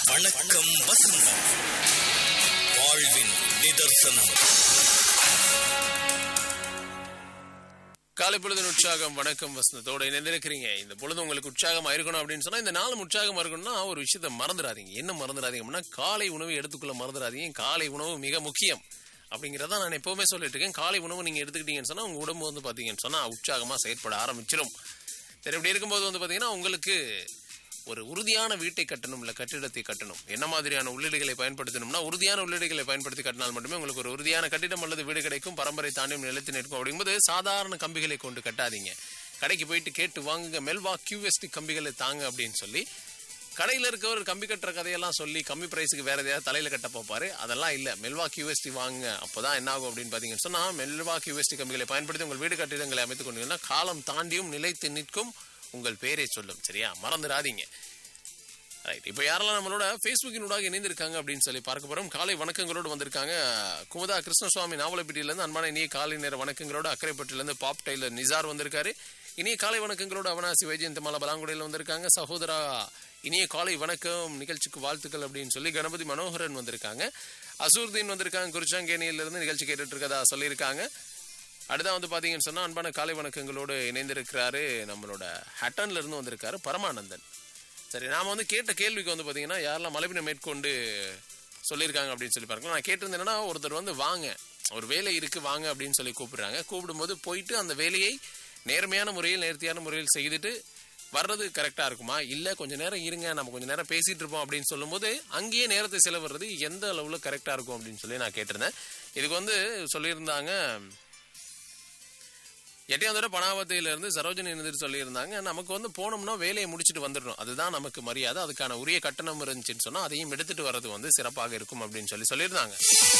வணக்கம் வசந்தம் வாழ்வின் நிதர்சனம் காலை பொழுது உற்சாகம் வணக்கம் வசந்தத்தோட இணைந்திருக்கிறீங்க இந்த பொழுது உங்களுக்கு உற்சாகமா இருக்கணும் அப்படின்னு சொன்னா இந்த நாளும் உற்சாகமா இருக்கணும்னா ஒரு விஷயத்த மறந்துடாதீங்க என்ன மறந்துடாதீங்க அப்படின்னா காலை உணவு எடுத்துக்கொள்ள மறந்துடாதீங்க காலை உணவு மிக முக்கியம் அப்படிங்கிறத நான் எப்பவுமே சொல்லிட்டு இருக்கேன் காலை உணவு நீங்க எடுத்துக்கிட்டீங்கன்னு சொன்னா உங்க உடம்பு வந்து பாத்தீங்கன்னு சொன்னா உற்சாகமா செயற்பட ஆரம்பிச்சிடும் சரி இப்படி இருக்கும்போது வந்து பாத்தீங்கன்னா உங்களுக்கு ஒரு உறுதியான வீட்டை கட்டணும் இல்ல கட்டிடத்தை கட்டணும் என்ன மாதிரியான உள்ளீடுகளை பயன்படுத்தணும்னா உறுதியான உள்ளீடுகளை பயன்படுத்தி கட்டினால் மட்டுமே உங்களுக்கு ஒரு உறுதியான கட்டிடம் அல்லது வீடு கிடைக்கும் பரம்பரை தாண்டியும் நிலைத்து நிற்கும் அப்படிங்கும்போது சாதாரண கம்பிகளை கொண்டு கட்டாதீங்க கடைக்கு போயிட்டு கேட்டு வாங்குங்க மெல்வா கியூஎஸ்டி கம்பிகளை தாங்க அப்படின்னு சொல்லி கடையில் இருக்கவர் கம்பி கட்டுற கதையெல்லாம் சொல்லி கம்மி பிரைஸுக்கு வேற எதையாவது தலையில கட்ட பார்ப்பாரு அதெல்லாம் இல்ல மெல்வா கியூஎஸ்டி வாங்க அப்பதான் என்ன ஆகும் அப்படின்னு பாத்தீங்கன்னு சொன்னா மெல்வா கியூஎஸ்டி கம்பிகளை பயன்படுத்தி உங்கள் வீடு கட்டிடங்களை அமைத்துக் கொண்டீங்கன்னா காலம் தாண்டியும் நிலைத்து நிற்கும் உங்கள் பேரை சொல்லும் சரியா மறந்துடாதீங்க ரைட் இப்போ யாரெல்லாம் நம்மளோட ஃபேஸ்புக்கினூடாக இணைந்திருக்காங்க அப்படின்னு சொல்லி பார்க்க போறோம் காலை வணக்கங்களோடு வந்திருக்காங்க குமுதா கிருஷ்ணசுவாமி நாவலப்பட்டியிலேருந்து அன்பான இனிய காலை நேர வணக்கங்களோட அக்கரைப்பட்டிலேருந்து பாப் டைலர் நிசார் வந்திருக்காரு இனிய காலை வணக்கங்களோட அவனாசி வைஜெயந்தமாலா பலாங்குடியில் வந்திருக்காங்க சகோதரா இனிய காலை வணக்கம் நிகழ்ச்சிக்கு வாழ்த்துக்கள் அப்படின்னு சொல்லி கணபதி மனோகரன் வந்திருக்காங்க அசூர்தீன் வந்திருக்காங்க குறிச்சாங்கேணியிலிருந்து நிகழ்ச்சி கேட்டுட்டு இருக்கதா சொல்லியிருக்காங்க அடுத்தா வந்து பாத்தீங்கன்னு சொன்னா அன்பான காலை வணக்கங்களோடு இணைந்திருக்கிறாரு நம்மளோட ஹட்டன்ல இருந்து வந்திருக்காரு பரமானந்தன் சரி நாம வந்து கேட்ட கேள்விக்கு வந்து பாத்தீங்கன்னா யாரெல்லாம் மலைப்பினை மேற்கொண்டு சொல்லியிருக்காங்க அப்படின்னு சொல்லி பார்க்கலாம் நான் கேட்டிருந்தேன் என்னன்னா ஒருத்தர் வந்து வாங்க ஒரு வேலை இருக்கு வாங்க அப்படின்னு சொல்லி கூப்பிடுறாங்க கூப்பிடும்போது போயிட்டு அந்த வேலையை நேர்மையான முறையில் நேர்த்தியான முறையில் செய்துட்டு வர்றது கரெக்டா இருக்குமா இல்ல கொஞ்ச நேரம் இருங்க நம்ம கொஞ்ச நேரம் பேசிட்டு இருப்போம் அப்படின்னு சொல்லும்போது அங்கேயே நேரத்தை செலவிடுறது எந்த அளவுல கரெக்டா இருக்கும் அப்படின்னு சொல்லி நான் கேட்டிருந்தேன் இதுக்கு வந்து சொல்லியிருந்தாங்க எட்டையாந்தோட பணாவத்தையில இருந்து சரோஜனி இருந்துட்டு சொல்லியிருந்தாங்க நமக்கு வந்து போனோம்னா வேலையை முடிச்சுட்டு வந்துடணும் அதுதான் நமக்கு மரியாதை அதுக்கான உரிய கட்டணம் இருந்துச்சுன்னு சொன்னா அதையும் எடுத்துட்டு வர்றது வந்து சிறப்பாக இருக்கும் அப்படின்னு சொல்லி சொல்லியிருந்தாங்க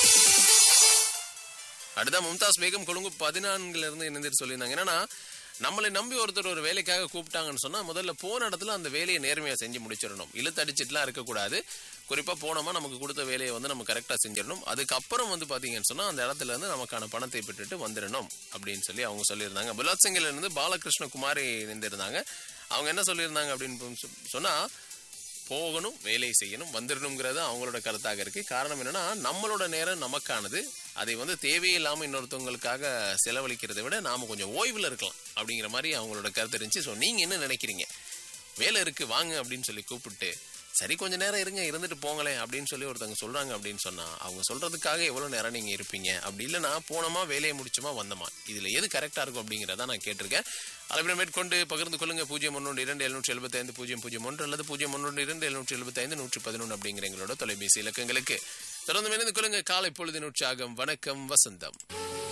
அடுத்த மும்தாஸ் பேகம் கொழுங்கு பதினான்குல இருந்து இணைந்துட்டு சொல்லியிருந்தாங்க என்னன்னா நம்மளை நம்பி ஒருத்தர் ஒரு வேலைக்காக கூப்பிட்டாங்கன்னு சொன்னா முதல்ல போன இடத்துல அந்த வேலையை நேர்மையா செஞ்சு முடிச்சிடணும் இழுத்தடிச்சிட்டுலாம் இருக்கக்கூடாது குறிப்பா போனோமா நமக்கு கொடுத்த வேலையை வந்து நம்ம கரெக்டா செஞ்சிடணும் அதுக்கப்புறம் வந்து பாத்தீங்கன்னு சொன்னா அந்த இடத்துல இருந்து நமக்கான பணத்தை பெற்றுட்டு வந்துடணும் அப்படின்னு சொல்லி அவங்க சொல்லியிருந்தாங்க புலாத் சிங்கில இருந்து பாலகிருஷ்ண குமாரி இணைந்திருந்தாங்க அவங்க என்ன சொல்லியிருந்தாங்க அப்படின்னு சொ- சொன்னா போகணும் வேலை செய்யணும் வந்துடணுங்கிறது அவங்களோட கருத்தாக இருக்கு காரணம் என்னன்னா நம்மளோட நேரம் நமக்கானது அதை வந்து தேவையில்லாம இன்னொருத்தவங்களுக்காக செலவழிக்கிறதை விட நாம கொஞ்சம் ஓய்வுல இருக்கலாம் அப்படிங்கிற மாதிரி அவங்களோட கருத்து இருந்துச்சு ஸோ நீங்க என்ன நினைக்கிறீங்க வேலை இருக்கு வாங்க அப்படின்னு சொல்லி கூப்பிட்டு சரி கொஞ்ச நேரம் இருங்க இருந்துட்டு போங்களேன் அப்படின்னு சொல்லி ஒருத்தவங்க சொல்றாங்க அப்படின்னு சொன்னா அவங்க சொல்றதுக்காக எவ்வளவு நேரம் நீங்க இருப்பீங்க அப்படி இல்லைன்னா போனோமா வேலையை முடிச்சோமா வந்தோமா இதுல எது கரெக்டா இருக்கும் அப்படிங்கிறத நான் கேட்டிருக்கேன் அளவிடம் மேற்கொண்டு பகிர்ந்து கொள்ளுங்க பூஜ்ஜியம் ஒன்று இரண்டு எழுநூற்றி எழுபத்தி ஐந்து பூஜ்ஜியம் பூஜ்ஜியம் ஒன்று அல்லது பூஜ்ஜியம் ஒன்று இரண்டு எழுநூற்றி எழுபத்தி ஐந்து நூற்றி பதினொன்று அப்படிங்கிற எங்களோட தொலைபேசி இலக்கங்களுக்கு தொடர்ந்து இணைந்து கொள்ளுங்க காலை பொழுதின் உற்சாகம் வணக்கம் வசந்தம்